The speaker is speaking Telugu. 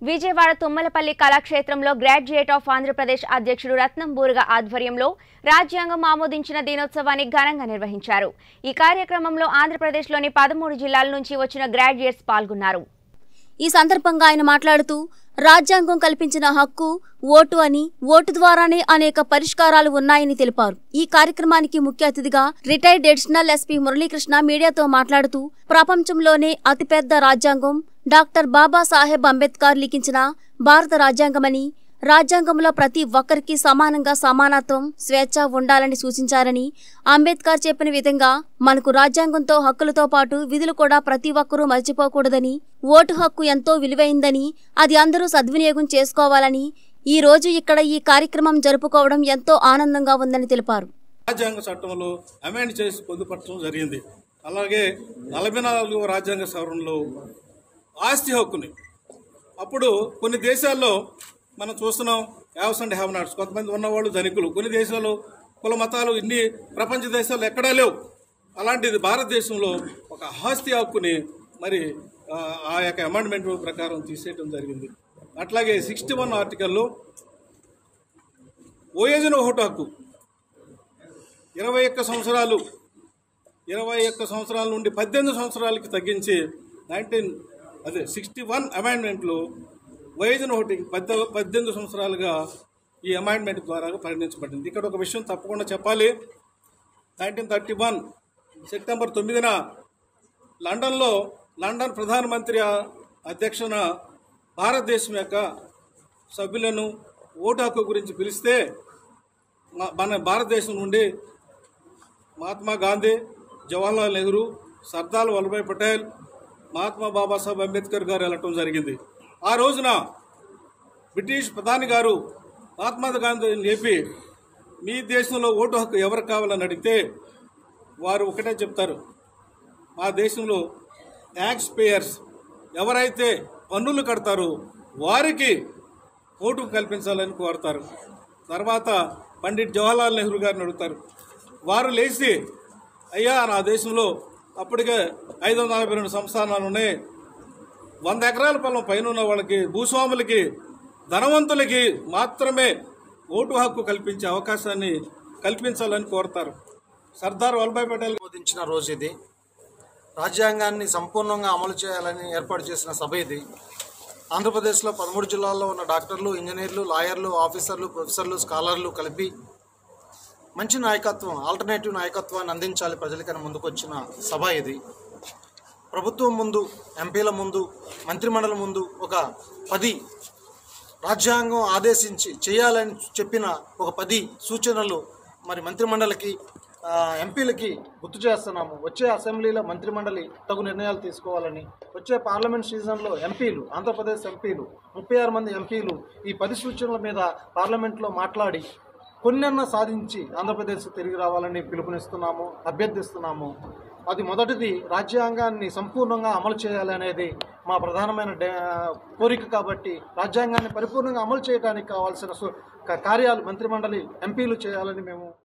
విజయవాడ తుమ్మలపల్లి కళాక్షేత్రంలో గ్రాడ్యుయేట్ ఆఫ్ ఆంధ్రప్రదేశ్ అధ్యక్షుడు రత్నం బూరుగ ఆధ్వర్యంలో రాజ్యాంగం ఆమోదించిన దినోత్సవాన్ని ఘనంగా నిర్వహించారు ఈ కార్యక్రమంలో ఆంధ్రప్రదేశ్లోని పదమూడు జిల్లాల నుంచి వచ్చిన గ్రాడ్యుయేట్స్ పాల్గొన్నారు ఈ సందర్భంగా ఆయన మాట్లాడుతూ రాజ్యాంగం కల్పించిన హక్కు ఓటు అని ఓటు ద్వారానే అనేక పరిష్కారాలు ఉన్నాయని తెలిపారు ఈ కార్యక్రమానికి ముఖ్య అతిథిగా రిటైర్డ్ అడిషనల్ ఎస్పీ మురళీకృష్ణ మీడియాతో మాట్లాడుతూ ప్రపంచంలోనే అతిపెద్ద రాజ్యాంగం డాక్టర్ బాబాసాహెబ్ అంబేద్కర్ లిఖించిన భారత రాజ్యాంగమని రాజ్యాంగంలో ప్రతి ఒక్కరికి సమానంగా సమానత్వం స్వేచ్ఛ ఉండాలని సూచించారని అంబేద్కర్ చెప్పిన విధంగా మనకు రాజ్యాంగంతో హక్కులతో పాటు విధులు కూడా ప్రతి ఒక్కరూ మర్చిపోకూడదని ఓటు హక్కు ఎంతో విలువైందని అది అందరూ సద్వినియోగం చేసుకోవాలని ఈ రోజు ఇక్కడ ఈ కార్యక్రమం జరుపుకోవడం ఎంతో ఆనందంగా ఉందని తెలిపారు రాజ్యాంగ చట్టంలో అమెండ్ చేసి పొందుపరచడం జరిగింది అలాగే నలభై నాలుగు రాజ్యాంగ సవరణలో ఆస్తి హక్కుని అప్పుడు కొన్ని దేశాల్లో మనం చూస్తున్నాం హ్యావ్స్ అండ్ హ్యావ్ నాట్స్ కొంతమంది ఉన్నవాళ్ళు ధనికులు కొన్ని దేశాలు కుల మతాలు ఇన్ని ప్రపంచ దేశాల్లో ఎక్కడా లేవు అలాంటిది భారతదేశంలో ఒక ఆస్తి హక్కుని మరి ఆ, ఆ యొక్క అమెండ్మెంట్ ప్రకారం తీసేయడం జరిగింది అట్లాగే సిక్స్టీ వన్ ఆర్టికల్లో ఓయేజన ఓటు హక్కు ఇరవై ఒక్క సంవత్సరాలు ఇరవై ఒక్క సంవత్సరాల నుండి పద్దెనిమిది సంవత్సరాలకి తగ్గించి నైన్టీన్ అదే సిక్స్టీ వన్ అమెండ్మెంట్లో వయసును ఒకటి పద్ద పద్దెనిమిది సంవత్సరాలుగా ఈ అమెండ్మెంట్ ద్వారా పరిగణించబడింది ఇక్కడ ఒక విషయం తప్పకుండా చెప్పాలి నైన్టీన్ థర్టీ వన్ సెప్టెంబర్ తొమ్మిదిన లండన్లో లండన్ ప్రధానమంత్రి అధ్యక్షన భారతదేశం యొక్క సభ్యులను ఓటు హక్కు గురించి పిలిస్తే మా- మన భారతదేశం నుండి మహాత్మా గాంధీ జవహర్లాల్ నెహ్రూ సర్దార్ వల్లభాయ్ పటేల్ మహాత్మా బాబాసాహెబ్ అంబేద్కర్ గారు వెళ్ళటం జరిగింది ఆ రోజున బ్రిటిష్ ప్రధాని గారు మహాత్మా గాంధీని లేపి మీ దేశంలో ఓటు హక్కు ఎవరికి కావాలని అడిగితే వారు ఒకటే చెప్తారు మా దేశంలో ట్యాక్స్ పేయర్స్ ఎవరైతే పన్నులు కడతారో వారికి ఓటు కల్పించాలని కోరుతారు తర్వాత పండిట్ జవహర్లాల్ నెహ్రూ గారిని అడుగుతారు వారు లేచి అయ్యా నా దేశంలో అప్పటికే ఐదు వందల నలభై రెండు సంస్థానాలు ఉన్నాయి వంద ఎకరాల పొలం పైన ఉన్న వాళ్ళకి భూస్వాములకి ధనవంతులకి మాత్రమే ఓటు హక్కు కల్పించే అవకాశాన్ని కల్పించాలని కోరుతారు సర్దార్ వల్లభాయ్ పటేల్ ఆమోదించిన రోజు ఇది రాజ్యాంగాన్ని సంపూర్ణంగా అమలు చేయాలని ఏర్పాటు చేసిన సభ ఇది ఆంధ్రప్రదేశ్లో పదమూడు జిల్లాల్లో ఉన్న డాక్టర్లు ఇంజనీర్లు లాయర్లు ఆఫీసర్లు ప్రొఫెసర్లు స్కాలర్లు కలిపి మంచి నాయకత్వం ఆల్టర్నేటివ్ నాయకత్వాన్ని అందించాలి ప్రజలకని ముందుకొచ్చిన సభ ఇది ప్రభుత్వం ముందు ఎంపీల ముందు మంత్రిమండలి ముందు ఒక పది రాజ్యాంగం ఆదేశించి చేయాలని చెప్పిన ఒక పది సూచనలు మరి మంత్రిమండలికి ఆ, ఎంపీలకి గుర్తు చేస్తున్నాము వచ్చే అసెంబ్లీలో మంత్రిమండలి తగు నిర్ణయాలు తీసుకోవాలని వచ్చే పార్లమెంట్ సీజన్లో ఎంపీలు ఆంధ్రప్రదేశ్ ఎంపీలు ముప్పై ఆరు మంది ఎంపీలు ఈ పది సూచనల మీద పార్లమెంట్లో మాట్లాడి కొన్నెన్న సాధించి ఆంధ్రప్రదేశ్ తిరిగి రావాలని పిలుపునిస్తున్నాము అభ్యర్థిస్తున్నాము అది మొదటిది రాజ్యాంగాన్ని సంపూర్ణంగా అమలు చేయాలనేది మా ప్రధానమైన డే- కోరిక కాబట్టి రాజ్యాంగాన్ని పరిపూర్ణంగా అమలు చేయడానికి కావాల్సిన సు- క- కార్యాలు మంత్రిమండలి ఎంపీలు చేయాలని మేము